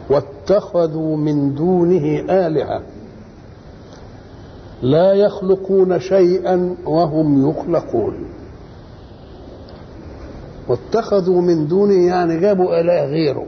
واتخذوا من دونه آلهة لا يخلقون شيئا وهم يخلقون واتخذوا من دونه يعني جابوا إله غيره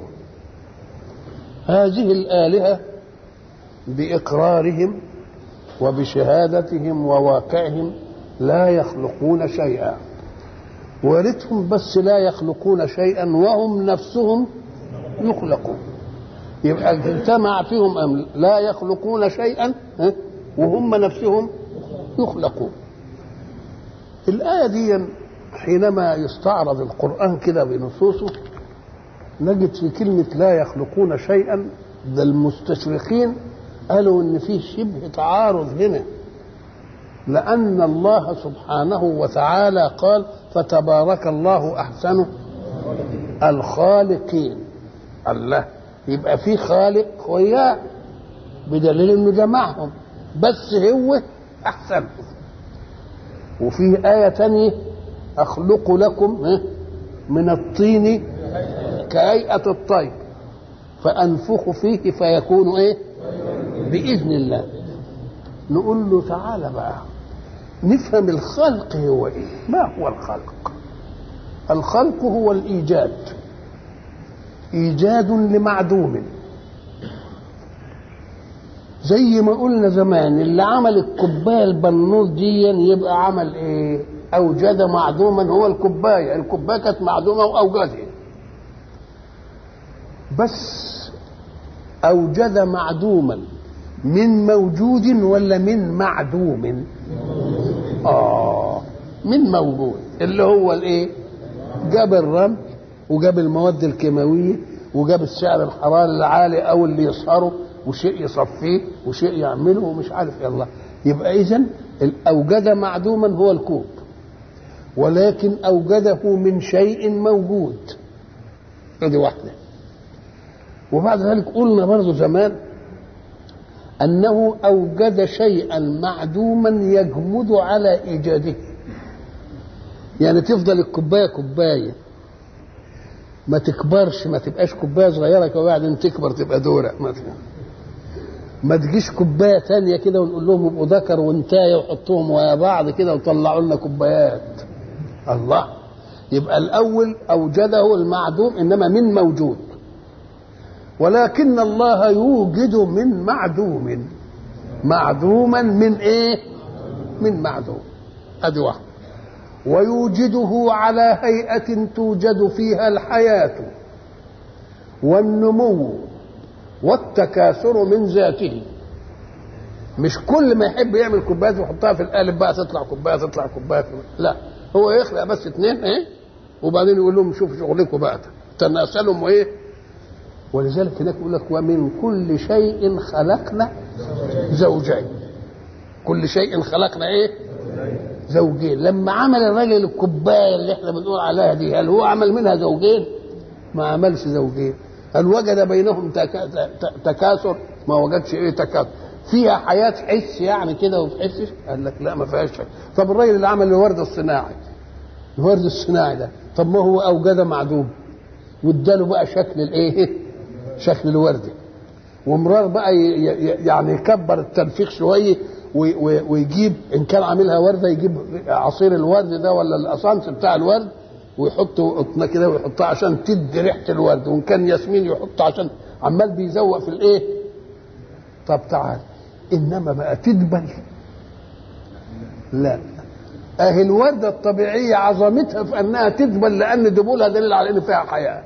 هذه الآلهة بإقرارهم وبشهادتهم وواقعهم لا يخلقون شيئا ورثهم بس لا يخلقون شيئا وهم نفسهم يخلقون يبقى اجتمع فيهم أم لا يخلقون شيئا وهم نفسهم يخلقون الآية دي حينما يستعرض القرآن كده بنصوصه نجد في كلمة لا يخلقون شيئا ده المستشرقين قالوا ان في شبه تعارض هنا لأن الله سبحانه وتعالى قال فتبارك الله أحسن الخالقين الله يبقى في خالق وياه بدليل انه جمعهم بس هو احسن وفي آية تانية أخلق لكم من الطين كهيئة الطير فأنفخ فيه فيكون إيه؟ بإذن الله نقول له تعالى بقى نفهم الخلق هو إيه؟ ما هو الخلق؟ الخلق هو الإيجاد إيجاد لمعدوم زي ما قلنا زمان اللي عمل الكوبايه البنوط دي يبقى عمل ايه؟ اوجد معدوما هو الكوبايه، الكوبايه كانت معدومه واوجدها. بس اوجد معدوما من موجود ولا من معدوم؟ اه من موجود اللي هو الايه؟ جاب الرمل وجاب المواد الكيماويه وجاب السعر الحراري العالي او اللي يصهره وشيء يصفيه وشيء يعمله ومش عارف ايه الله يبقى اذا اوجد معدوما هو الكوب ولكن اوجده من شيء موجود ادي واحده وبعد ذلك قلنا برضه زمان انه اوجد شيئا معدوما يجمد على ايجاده يعني تفضل الكوبايه كوبايه ما تكبرش ما تبقاش كوبايه صغيره وبعدين تكبر تبقى دورق مثلا ما تجيش كوبايه تانية كده ونقول لهم يبقوا ذكر وانتايه وحطوهم ويا بعض كده وطلعوا لنا كوبايات الله يبقى الاول اوجده المعدوم انما من موجود ولكن الله يوجد من معدوم معدوما من ايه من معدوم ادي واحد ويوجده على هيئه توجد فيها الحياه والنمو والتكاثر من ذاته مش كل ما يحب يعمل كوبايات ويحطها في القالب بقى تطلع كوبايه تطلع كوبايه لا هو يخلق بس اثنين ايه وبعدين يقول لهم شوفوا شغلكم بقى تناسلهم وايه ولذلك هناك يقول لك ومن كل شيء خلقنا زوجين كل شيء خلقنا ايه زوجين لما عمل الراجل الكوبايه اللي احنا بنقول عليها دي هل هو عمل منها زوجين ما عملش زوجين هل وجد بينهم تكاثر ما وجدش ايه تكاثر فيها حياه تحس يعني كده وما تحسش قال لك لا ما فيهاش طب الراجل اللي عمل الورد الصناعي الورد الصناعي ده طب ما هو اوجد معدوم واداله بقى شكل الايه شكل الورده ومرار بقى يعني يكبر التنفيخ شويه ويجيب ان كان عاملها ورده يجيب عصير الورد ده ولا الاسانس بتاع الورد ويحطوا قطنه كده ويحطها عشان تدي ريحه الورد وان كان ياسمين يحط عشان عمال بيزوق في الايه طب تعال انما بقى تدبل لا اهي الورده الطبيعيه عظمتها في انها تدبل لان دبولها دليل على ان فيها حياه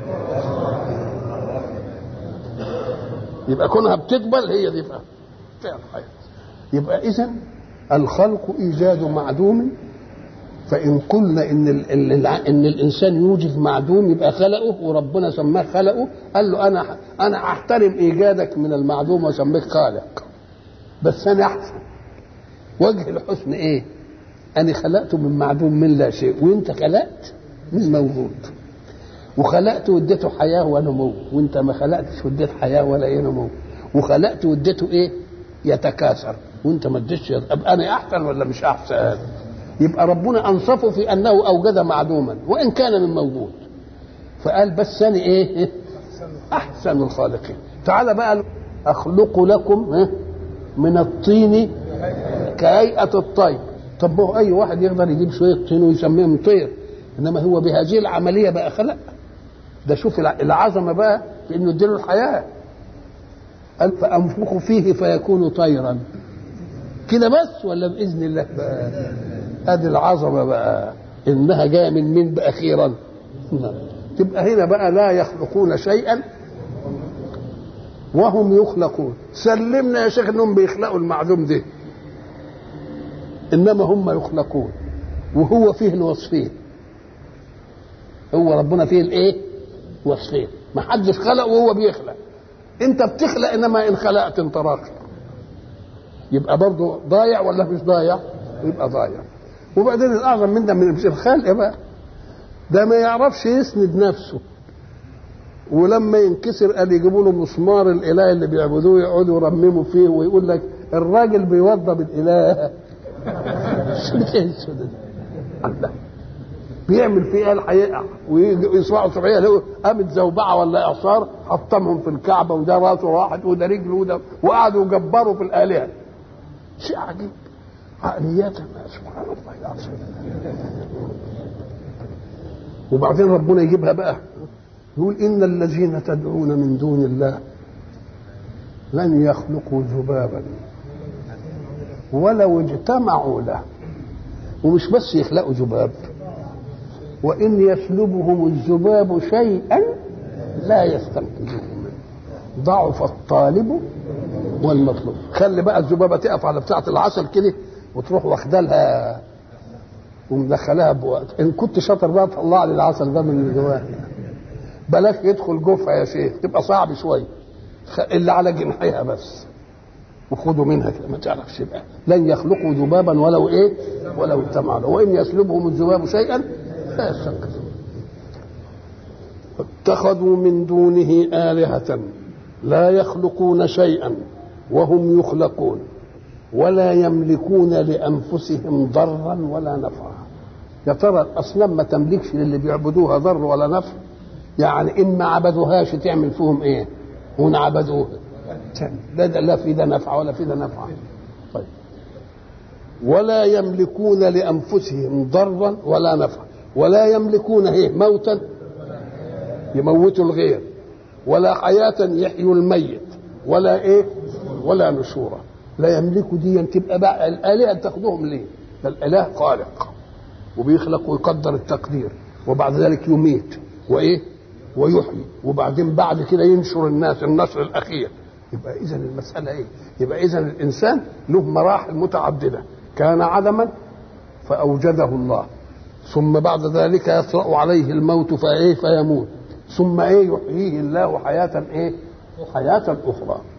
يبقى كونها بتدبل هي دي فيها فيها حياه يبقى اذا الخلق ايجاد معدوم فإن قلنا إن ال ال إن الإنسان يوجد معدوم يبقى خلقه وربنا سماه خلقه قال له أنا أنا أحترم إيجادك من المعدوم وأسميك خالق بس أنا أحسن وجه الحسن إيه؟ أنا خلقته من معدوم من لا شيء وأنت خلقت من موجود وخلقت واديته حياة ونمو وأنت ما خلقتش واديت حياة ولا إيه نمو وخلقت واديته إيه؟ يتكاثر وأنت ما اديتش أبقى أنا أحسن ولا مش أحسن؟ يبقى ربنا انصفه في انه اوجد معدوما وان كان من موجود فقال بس انا ايه احسن الخالقين تعال بقى اخلق لكم ها، من الطين كهيئه الطير طب هو اي واحد يقدر يجيب شويه طين ويسميهم طير انما هو بهذه العمليه بقى خلق ده شوف الع- العظمه بقى في انه اديله الحياه قال فانفخ فيه فيكون طيرا كده بس ولا باذن الله بقى ادي العظمه بقى انها جايه من مين بقى اخيرا نعم. تبقى هنا بقى لا يخلقون شيئا وهم يخلقون سلمنا يا شيخ انهم بيخلقوا المعلوم ده انما هم يخلقون وهو فيه الوصفين هو ربنا فيه الايه وصفين ما حدش خلق وهو بيخلق انت بتخلق انما ان خلقت انت راخر يبقى برضه ضايع ولا مش ضايع يبقى ضايع وبعدين الاعظم من ده من مش الخلق بقى ده ما يعرفش يسند نفسه ولما ينكسر قال يجيبوا له مسمار الاله اللي بيعبدوه يقعدوا يرمموا فيه ويقول لك الراجل بيوضب الاله شو السودة دي؟ الله بيعمل فيه قال هيقع ويسمعوا صبحيه يلاقوا قامت زوبعه ولا اعصار حطمهم في الكعبه وده راسه راحت وده رجله وده وقعدوا يجبروا في الالهه شيء عجيب عقليات سبحان الله العظيم وبعدين ربنا يجيبها بقى يقول ان الذين تدعون من دون الله لن يخلقوا ذبابا ولو اجتمعوا له ومش بس يخلقوا ذباب وإن يسلبهم الذباب شيئا لا يستنقذوه منه ضعف الطالب والمطلوب خلي بقى الذبابة تقف على بتاعة العسل كده وتروح واخدة لها ومدخلاها بوقت إن كنت شاطر بقى طلع لي العسل ده من جواه بلاش يدخل جوفها يا شيخ تبقى صعب شوية اللي على جناحها بس وخذوا منها كده ما تعرفش بقى لن يخلقوا ذبابا ولو ايه ولو اجتمعوا له وان يسلبهم الذباب شيئا لا يستنقذوا اتخذوا من دونه آلهة لا يخلقون شيئا وهم يخلقون ولا يملكون لأنفسهم ضرا ولا نفعا يا ترى الأصنام ما تملكش للي بيعبدوها ضر ولا نفع يعني إن ما عبدوهاش تعمل فيهم إيه هون عبدوها لا ده لا في ده نفع ولا في ده نفع طيب ولا يملكون لانفسهم ضرا ولا نفعا ولا يملكون ايه موتا يموتوا الغير ولا حياة يحيوا الميت ولا ايه ولا نشورا لا يملكوا دي تبقى بقى الآلهة تاخدوهم ليه؟ ده الإله خالق وبيخلق ويقدر التقدير وبعد ذلك يميت وايه؟ ويحيي وبعدين بعد كده ينشر الناس النشر الأخير يبقى اذا المساله ايه؟ يبقى اذا الانسان له مراحل متعدده كان عدما فاوجده الله ثم بعد ذلك يطرا عليه الموت فايه فيموت ثم ايه يحييه الله حياه ايه؟ حياه اخرى